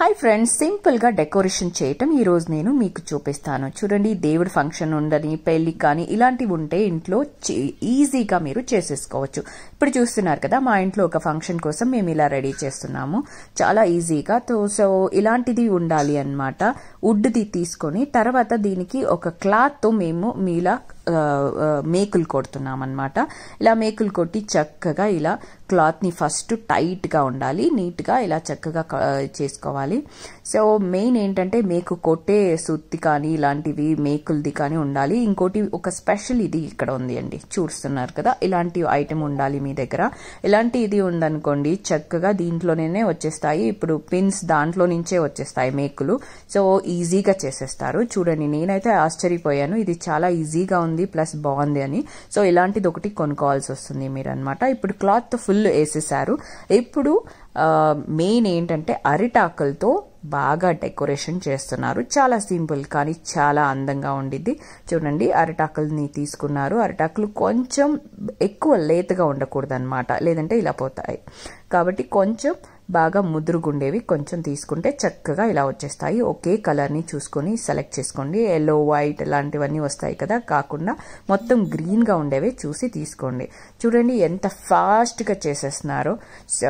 hi friends simple గా decoration చేయటం ఈ రోజు నేను మీకు చూపిస్తాను చూడండి దేవుడి ఫంక్షన్ ఉండని పెళ్లి కానీ ఇలాంటివి ఉంటే ఇంట్లో చే- ఈజీగా మీరు చేసేసుకోవచ్చు ఇప్పుడు చూస్తున్నారు కదా మా ఇంట్లో ఒక ఫంక్షన్ కోసం మేము ఇలా రెడీ చేస్తున్నాము చాలా ఈజీగా తో సో ఇలాంటిది ఉండాలి అన్నమాట వుడ్ది తీసుకొని తర్వాత దీనికి ఒక క్లాత్ తో మేము మీలా ఆ, ఆ, మేకులు కొడుతున్నాం అనమాట ఇలా మేకులు కొట్టి చక్కగా ఇలా క్లాత్ ని ఫస్ట్ టైట్ గా ఉండాలి నీట్ గా ఇలా చక్కగా క- చేసుకోవాలి సో మెయిన్ ఏంటంటే మేకు కొట్టే సుత్తి కానీ ఇలాంటివి మేకులది కానీ ఉండాలి ఇంకోటి ఒక స్పెషల్ ఇది ఇక్కడ ఉంది అండి చూస్తున్నారు కదా ఇలాంటి ఐటెం ఉండాలి మీ దగ్గర ఇలాంటి ఇది ఉందనుకోండి చక్కగా దీంట్లోనే వచ్చేస్తాయి ఇప్పుడు పిన్స్ దాంట్లో నుంచే వచ్చేస్తాయి మేకులు సో ఈజీగా చేసేస్తారు చూడండి నేనైతే ఆశ్చర్యపోయాను ఇది చాలా ఈజీగా ఉంది ప్లస్ బాగుంది అని సో ఇలాంటిది ఒకటి కొనుక్కోవాల్సి వస్తుంది మీరు అనమాట ఇప్పుడు క్లాత్ ఫుల్ వేసేసారు ఇప్పుడు మెయిన్ ఏంటంటే అరిటాకులతో బాగా డెకరేషన్ చేస్తున్నారు చాలా సింపుల్ కానీ చాలా అందంగా ఉండిద్ది చూడండి అరిటాకుల్ని తీసుకున్నారు అరిటాకులు కొంచెం ఎక్కువ లేతగా ఉండకూడదు అనమాట లేదంటే ఇలా పోతాయి కాబట్టి కొంచెం బాగా ముదురుగుండేవి కొంచెం తీసుకుంటే చక్కగా ఇలా వచ్చేస్తాయి ఒకే కలర్ని చూసుకొని సెలెక్ట్ చేసుకోండి ఎల్లో వైట్ ఇలాంటివన్నీ వస్తాయి కదా కాకుండా మొత్తం గ్రీన్గా ఉండేవి చూసి తీసుకోండి చూడండి ఎంత ఫాస్ట్గా చేసేస్తున్నారో సో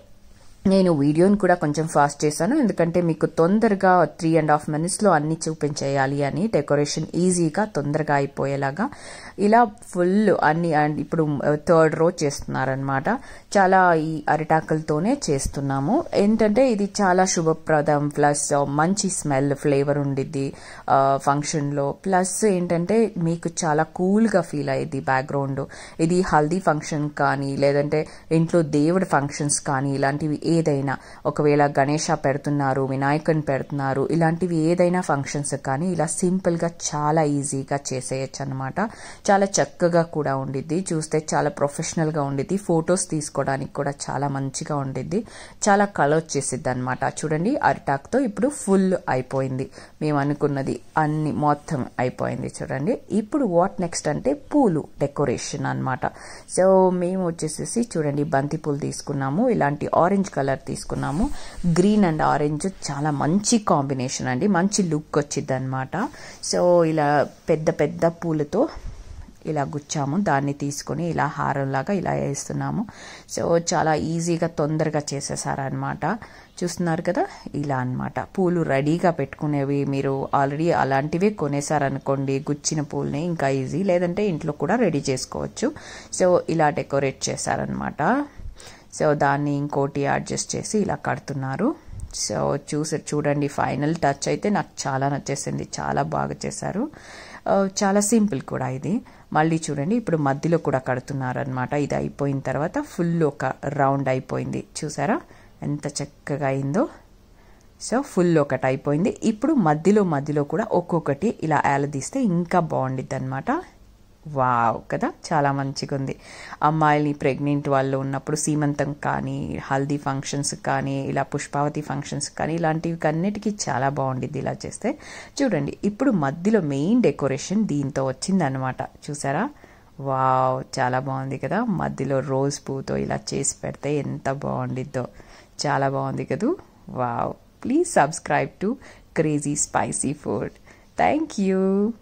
నేను వీడియోని కూడా కొంచెం ఫాస్ట్ చేశాను ఎందుకంటే మీకు తొందరగా త్రీ అండ్ హాఫ్ మినిట్స్లో అన్ని చూపించేయాలి అని డెకరేషన్ ఈజీగా తొందరగా అయిపోయేలాగా ఇలా ఫుల్ అన్ని అండ్ ఇప్పుడు థర్డ్ రో చేస్తున్నారనమాట చాలా ఈ అరిటాకులతోనే చేస్తున్నాము ఏంటంటే ఇది చాలా శుభప్రదం ప్లస్ మంచి స్మెల్ ఫ్లేవర్ ఉండిద్ది ఫంక్షన్లో ప్లస్ ఏంటంటే మీకు చాలా కూల్గా ఫీల్ అయ్యేది బ్యాక్గ్రౌండ్ ఇది హల్దీ ఫంక్షన్ కానీ లేదంటే ఇంట్లో దేవుడి ఫంక్షన్స్ కానీ ఇలాంటివి ఏదైనా ఒకవేళ గణేష పెడుతున్నారు వినాయకుని పెడుతున్నారు ఇలాంటివి ఏదైనా ఫంక్షన్స్ కానీ ఇలా సింపుల్గా చాలా ఈజీగా చేసేయచ్చు అనమాట చాలా చక్కగా కూడా ఉండిద్ది చూస్తే చాలా ప్రొఫెషనల్గా ఉండిద్ది ఫొటోస్ తీసుకోవడానికి కూడా చాలా మంచిగా ఉండిద్ది చాలా కలర్ వచ్చేసిద్ది అనమాట చూడండి అరిటాక్తో ఇప్పుడు ఫుల్ అయిపోయింది మేము అనుకున్నది అన్ని మొత్తం అయిపోయింది చూడండి ఇప్పుడు వాట్ నెక్స్ట్ అంటే పూలు డెకరేషన్ అన్నమాట సో మేము వచ్చేసేసి చూడండి బంతి పూలు తీసుకున్నాము ఇలాంటి ఆరెంజ్ కలర్ తీసుకున్నాము గ్రీన్ అండ్ ఆరెంజ్ చాలా మంచి కాంబినేషన్ అండి మంచి లుక్ వచ్చింది అనమాట సో ఇలా పెద్ద పెద్ద పూలతో ఇలా గుచ్చాము దాన్ని తీసుకొని ఇలా హారంలాగా ఇలా వేస్తున్నాము సో చాలా ఈజీగా తొందరగా చేసేసారనమాట చూస్తున్నారు కదా ఇలా అన్నమాట పూలు రెడీగా పెట్టుకునేవి మీరు ఆల్రెడీ అలాంటివే కొనేసారనుకోండి గుచ్చిన పూలని ఇంకా ఈజీ లేదంటే ఇంట్లో కూడా రెడీ చేసుకోవచ్చు సో ఇలా డెకరేట్ చేశారనమాట సో దాన్ని ఇంకోటి అడ్జస్ట్ చేసి ఇలా కడుతున్నారు సో చూసి చూడండి ఫైనల్ టచ్ అయితే నాకు చాలా నచ్చేసింది చాలా బాగా చేశారు ఆ, చాలా సింపుల్ కూడా ఇది మళ్ళీ చూడండి ఇప్పుడు మధ్యలో కూడా కడుతున్నారు అనమాట ఇది అయిపోయిన తర్వాత ఫుల్ ఒక రౌండ్ అయిపోయింది చూసారా ఎంత చక్కగా అయిందో సో ఫుల్ ఒకటి అయిపోయింది ఇప్పుడు మధ్యలో మధ్యలో కూడా ఒక్కొక్కటి ఇలా ఏలదీస్తే ఇంకా బాగుండిద్ది అనమాట వావ్ కదా చాలా మంచిగా ఉంది అమ్మాయిని ప్రెగ్నెంట్ వాళ్ళు ఉన్నప్పుడు సీమంతం కానీ హల్దీ ఫంక్షన్స్ కానీ ఇలా పుష్పావతి ఫంక్షన్స్ కానీ ఇలాంటివి అన్నిటికీ చాలా బాగుండిద్ది ఇలా చేస్తే చూడండి ఇప్పుడు మధ్యలో మెయిన్ డెకరేషన్ దీంతో వచ్చిందనమాట చూసారా వావ్ చాలా బాగుంది కదా మధ్యలో రోజ్ పువ్వుతో ఇలా చేసి పెడితే ఎంత బాగుండిద్దో చాలా బాగుంది కదూ wow please subscribe to crazy spicy food thank you